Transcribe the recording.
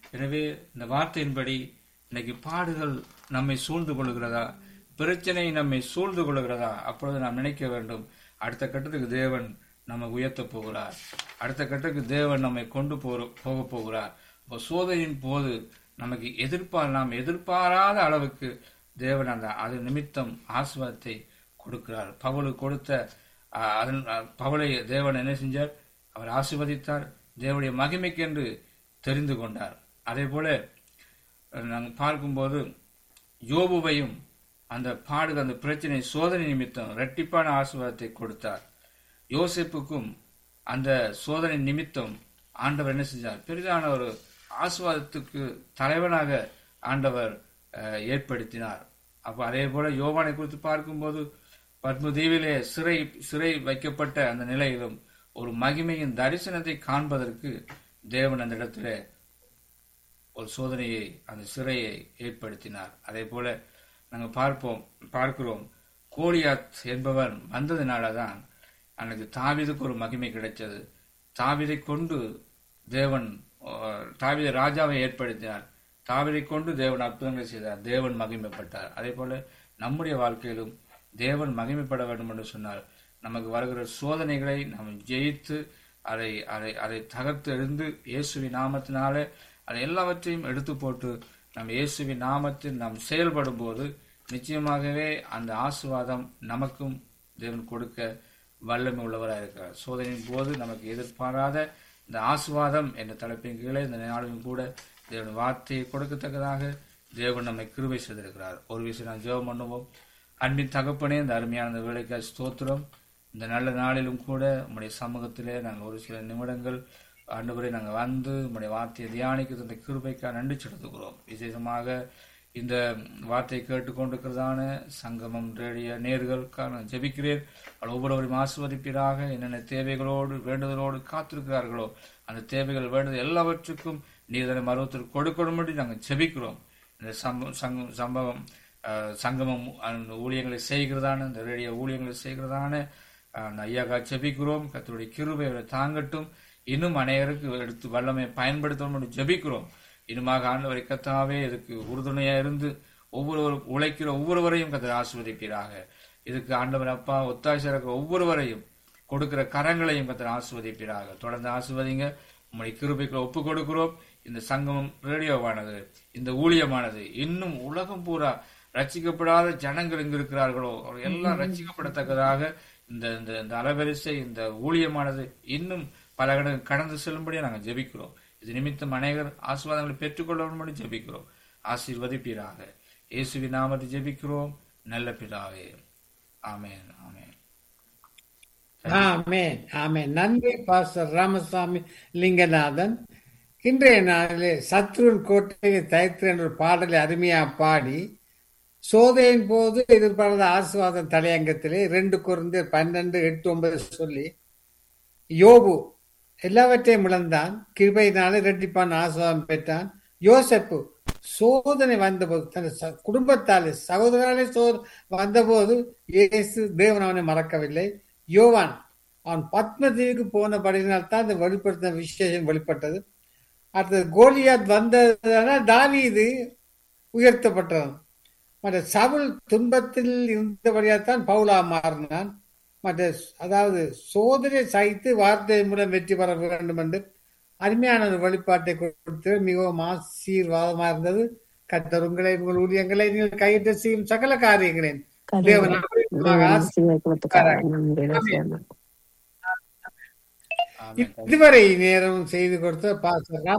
எனவே இந்த வார்த்தையின்படி இன்னைக்கு பாடுகள் நம்மை சூழ்ந்து கொள்கிறதா பிரச்சனை நம்மை சூழ்ந்து கொள்கிறதா அப்பொழுது நாம் நினைக்க வேண்டும் அடுத்த கட்டத்துக்கு தேவன் நம்ம உயர்த்த போகிறார் அடுத்த கட்டத்துக்கு தேவன் நம்மை கொண்டு போற போக போகிறார் அப்போ சோதனையின் போது நமக்கு எதிர்பார் நாம் எதிர்பாராத அளவுக்கு தேவன் அந்த அது நிமித்தம் ஆசிர்வாதத்தை கொடுக்கிறார் பவுலுக்கு கொடுத்த அஹ், அதன் அஹ், பவுலை தேவன் என்ன செஞ்சார் அவர் ஆசீர்வதித்தார் தேவனுடைய மகிமைக்கென்று தெரிந்து கொண்டார் அதே போல நாங்கள் பார்க்கும்போது யோபுவையும் அந்த பாடுகள் அந்த பிரச்சனை சோதனை நிமித்தம் இரட்டிப்பான ஆசீர்வாதத்தை கொடுத்தார் யோசேப்புக்கும் அந்த சோதனை நிமித்தம் ஆண்டவர் என்ன செஞ்சார் பெரிதான ஒரு ஆசீர்வாதத்துக்கு தலைவனாக ஆண்டவர் அஹ், ஏற்படுத்தினார் அப்போ அதே போல யோவானை குறித்து பார்க்கும்போது பத்மதீவிலே சிறை சிறை வைக்கப்பட்ட அந்த நிலையிலும் ஒரு மகிமையின் தரிசனத்தை காண்பதற்கு தேவன் அந்த இடத்திலே ஒரு சோதனையை அந்த சிறையை ஏற்படுத்தினார் அதே போல நாங்கள் பார்ப்போம் பார்க்கிறோம் கோலியாத் என்பவன் வந்ததினாலதான் அன்னைக்கு தாவீதுக்கு ஒரு மகிமை கிடைச்சது தாவீதை கொண்டு தேவன் அஹ், தாவீதை ராஜாவை ஏற்படுத்தினார் தாவீதை கொண்டு தேவன் அற்புதங்களை செய்தார் தேவன் மகிமைப்பட்டார் அதே போல நம்முடைய வாழ்க்கையிலும் தேவன் மகிமைப்பட வேண்டும் என்று சொன்னார் நமக்கு வருகிற சோதனைகளை நாம் ஜெயித்து அதை அதை அதை தகர்த்து எழுந்து இயேசுவின் நாமத்தினாலே அதை எல்லாவற்றையும் எடுத்து போட்டு நம் இயேசுவின் நாமத்தில் நாம் செயல்படும் போது நிச்சயமாகவே அந்த ஆசீர்வாதம் நமக்கும் தேவன் கொடுக்க வல்லமை உள்ளவராக இருக்கிறார் சோதனையின் போது நமக்கு எதிர்பாராத இந்த ஆசீர்வாதம் என்ற தலைப்பின் கீழே இந்த நாளிலும் கூட தேவன் வார்த்தையை கொடுக்கத்தக்கதாக தேவன் நம்மை கிருபை செய்திருக்கிறார் ஒரு விஷயம் நான் ஜெபம் பண்ணுவோம் அன்பின் தகப்பனே இந்த அருமையான இந்த வேலைக்காய் ஸ்தோத்திரம் இந்த நல்ல நாளிலும் கூட உம்முடைய சமூகத்திலே நாங்கள் ஒரு சில நிமிடங்கள் ஆண்டவரை நாங்கள் வந்து உம்முடைய வார்த்தையை தியானிக்க தந்த கிருபைக்காக நன்றி செலுத்துகிறோம் விசேஷமாக இந்த வார்த்தையை கேட்டுக்கொண்டிருக்கிறதான சங்கமம் ரேடியோ நேர்களுக்காக நான் ஜெபிக்கிறேன் அவள் ஒவ்வொருவரையும் ஆசிர்வதிப்பீராக என்னென்ன தேவைகளோடு வேண்டுதலோடு காத்திருக்கிறார்களோ அந்த தேவைகள் வேண்டுதல் எல்லாவற்றுக்கும் நீதனை மருவத்திற்கு கொடுக்கணும் நாங்கள் ஜெபிக்கிறோம் இந்த சம்ப சங்க- சம்பவம் அஹ், சங்கமம் அந்த ஊழியங்களை செய்கிறதான இந்த ரேடியோ ஊழியங்களை செய்கிறதான அஹ், அந்த ஐயாக்கா ஜெபிக்கிறோம் கத்தருடைய கிருபை அவரை தாங்கட்டும் இன்னும் அநேகருக்கு எடுத்து வல்லமை பயன்படுத்தணும் என்று ஜெபிக்கிறோம் இன்னுமாக ஆண்டவரை கத்தாவே இதுக்கு உறுதுணையா இருந்து ஒவ்வொரு உழைக்கிற ஒவ்வொருவரையும் கத்தர் ஆசிர்வதிப்பீராக இதுக்கு ஆண்டவர் அப்பா ஒத்தாசை இருக்கிற ஒவ்வொருவரையும் கொடுக்கிற கரங்களையும் கத்தர் ஆசிர்வதிப்பீராக தொடர்ந்து ஆசிர்வதிங்க உம்முடைய கிருபைக்குள்ள ஒப்பு கொடுக்கிறோம் இந்த சங்கமம் ரேடியோவானது இந்த ஊழியமானது இன்னும் உலகம் பூரா ரட்சிக்கப்படாத ஜனங்கள் எங்கு இருக்கிறார்களோ அவர்கள் எல்லாம் ரட்சிக்கப்படத்தக்கதாக இந்த இந்த இந்த அலவரிசை இந்த ஊழியமானது இன்னும் பல இடங்கள் கடந்து செல்லும்படியாக நாங்கள் ஜெபிக்கிறோம் இது நிமித்தம் அநேகர் ஆசீர்வாதங்களை பெற்றுக்கொள்ளபடி ஜெபிக்கிறோம் ஆசீர்வதிப்பீராக இயேசுவின் நாமத்தை ஜெபிக்கிறோம் நல்ல பிதாவே ஆமென் ஆமென் ஆமென் ஆமென் நன்றி பாஸ்டர் ராமசாமி லிங்கநாதன் இன்றைய நாளிலே சத்ருவின் கோட்டையை தயத்து என்ற ஒரு பாடலை அருமையா பாடி சோதனையின் போது எதிர்பாராத ஆசீர்வாதம் தலையங்கத்திலே ரெண்டு குறைந்து பன்னெண்டு எட்டு ஒன்பது சொல்லி யோபு எல்லாவற்றையும் இழந்தான் கிருபையினாலே ரெட்டிப்பான் ஆசீர்வாதம் பெற்றான் யோசப்பு சோதனை வந்தபோது தன் ச- குடும்பத்தாலே சகோதராலே சோ வந்தபோது இயேசு தேவன் அவனை மறக்கவில்லை யோவான் அவன் பத்மதீவுக்கு போனபடியினால் தான் அந்த வெளிப்படுத்தின விசேஷம் வெளிப்பட்டது அடுத்தது கோலியாத் வந்ததனால் தாவீது உயர்த்தப்பட்டவன் மற்ற சவுல் துன்பத்தில் இருந்தபடியால் தான் பவுலா மாறினான் மற்ற அதாவது சோதனை சகித்து வார்த்தை மூலம் வெற்றி பெற வேண்டும் என்று அருமையான ஒரு வெளிப்பாட்டை கொடுத்து மிகவும் ஆசீர்வாதமா இருந்தது கர்த்தர் உங்களை உங்கள் ஊழியங்களை நீங்கள் கையிட்டு செய்யும் சகல காரியங்களையும் தேவன் ஆசீர்வதிப்பாராக. ஆமென் இதுவரை நேரம் செய்து கொடுத்த பாஸ்டர்